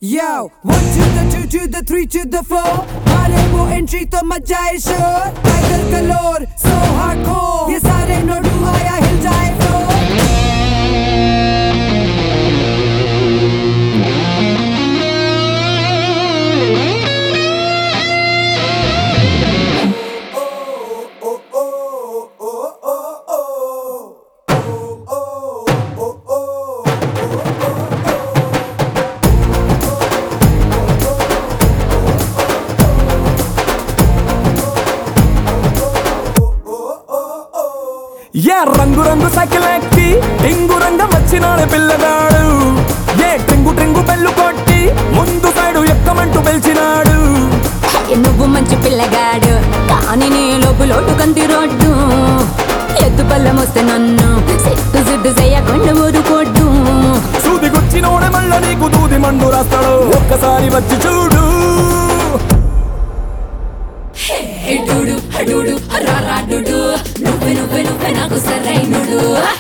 Yo, one to the two to the three to the four. मारे वो entry तो मचा है शोर टाइगर कलोर so hardcore ये सारे नोडू आया हिल जाए फ्लोर ఏ రంగు రంగు సైకిల్ ఎక్కి టింగు రంగం వచ్చినాడు పిల్లగాడు ఏ టింగు టింగు బెల్లు కొట్టి ముందు సైడు ఎక్కమంటూ పిలిచినాడు ఏ నువ్వు మంచి పిల్లగాడు కానీ నీ లోపు లోటు కంది రోడ్డు ఎద్దు పళ్ళం వస్తే నన్ను సిట్టు సిట్టు చేయకుండా ఊరుకోడ్డు సూది గుచ్చినోడే మళ్ళా నీకు దూది మండు రాస్తాడు ఒక్కసారి వచ్చి చూడు ఎడుడు అడుడు రారాడుడు నువ్వే నువ్వే నువ్వే నాకు సరైనడు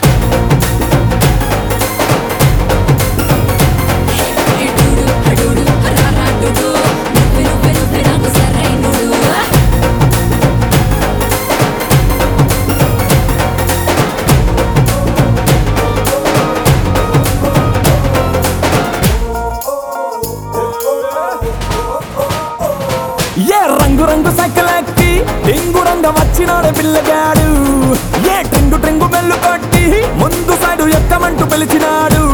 ఎడుడు అడుడు రారాడుడు నువ్వే నువ్వే నువ్వే నాకు సరైనడు ఏ రంగు రంగు సైకిల్ ఎక్కి టింగు రంగం వచ్చినాడు పిల్లగాడు ఏ టింగు టింగు బెల్లు కొట్టి ముందు సైడు ఎక్కమంటూ పిలిచినాడు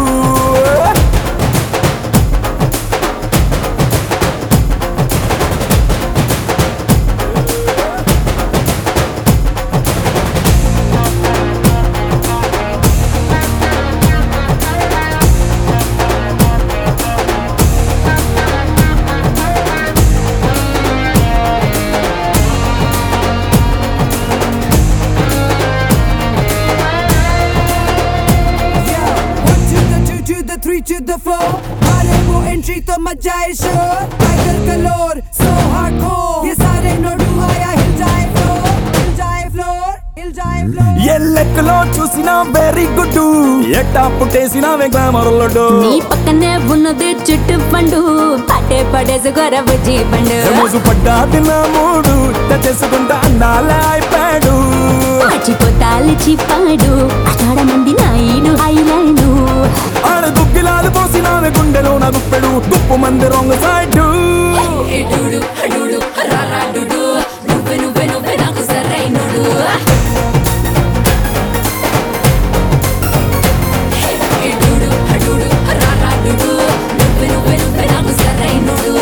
Yo, one to the two to the three to the four. मारे वो एंट्री तो मचा है शोर टाइगर कलोर so hardcore ये सारे नोडू आया हिल जाए फ्लोर हिल जाए फ्लोर हिल जाए फ्लोर ఏ లెక్కలో చూసినా వెరీ గుడ్ ఎట్టా పుట్టేసినావే గ్లామర్ లడ్డు నీ పక్కనే ఉన్నది చుట్టు పండు పట్టే పడేసి గొరవ పండు మోసు పడ్డా తిన్న మూడు చేసుకుంటా అందాల అయిపోయాడు మర్చిపోతాలి చిప్పాడు అక్కడ మంది నాయుడు ఐలాండు ఆడ దుగ్గిలాలు పోసినావే గుండెలో నా గుప్పెడు గుప్పు మంది రొంగ సైడు ఎడుడు అడుడు రారాడుడు నువ్వే నువ్వే నువ్వే నాకు సరైనడు ఎడుడు అడుడు రారాడుడు నువ్వే నువ్వే నువ్వే నాకు సరైనడు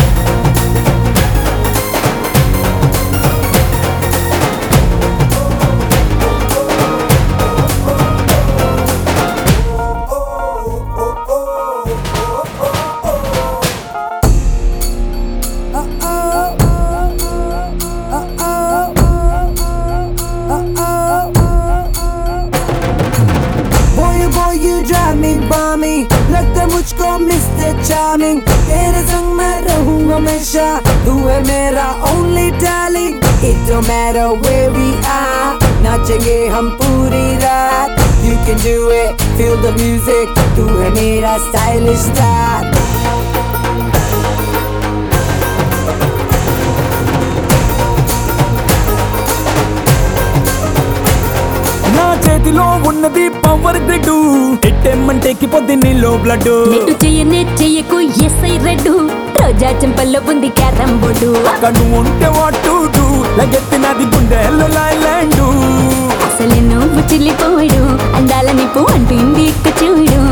Boy oh boy you drive me balmy लगता मुझको मिस्टर चार्मिंग तेरे संग मैं रहूं हमेशा तू है मेरा only darling it don't matter where we are नाचेंगे हम पूरी रात you can do it feel the music तू है मेरा stylish star నా చేతిలో ఉన్నది పవర్ గ్రిడ్ ఎట్టెమ్మంటే పొద్దు నీలో బ్లడ్ నెట్టు చెయ్యనే చెయ్యకు ఎస్ఐ రెడ్డు రోజా చెంపల్లో ఉంది క్యారం బోర్డు కను ఉంటే వాటు లగెత్తినది గుండెల్లో లైలాండు అసలు నువ్వు చిల్లిపోడు అందాల నిప్పు అంటుంది ఇక్క చూడు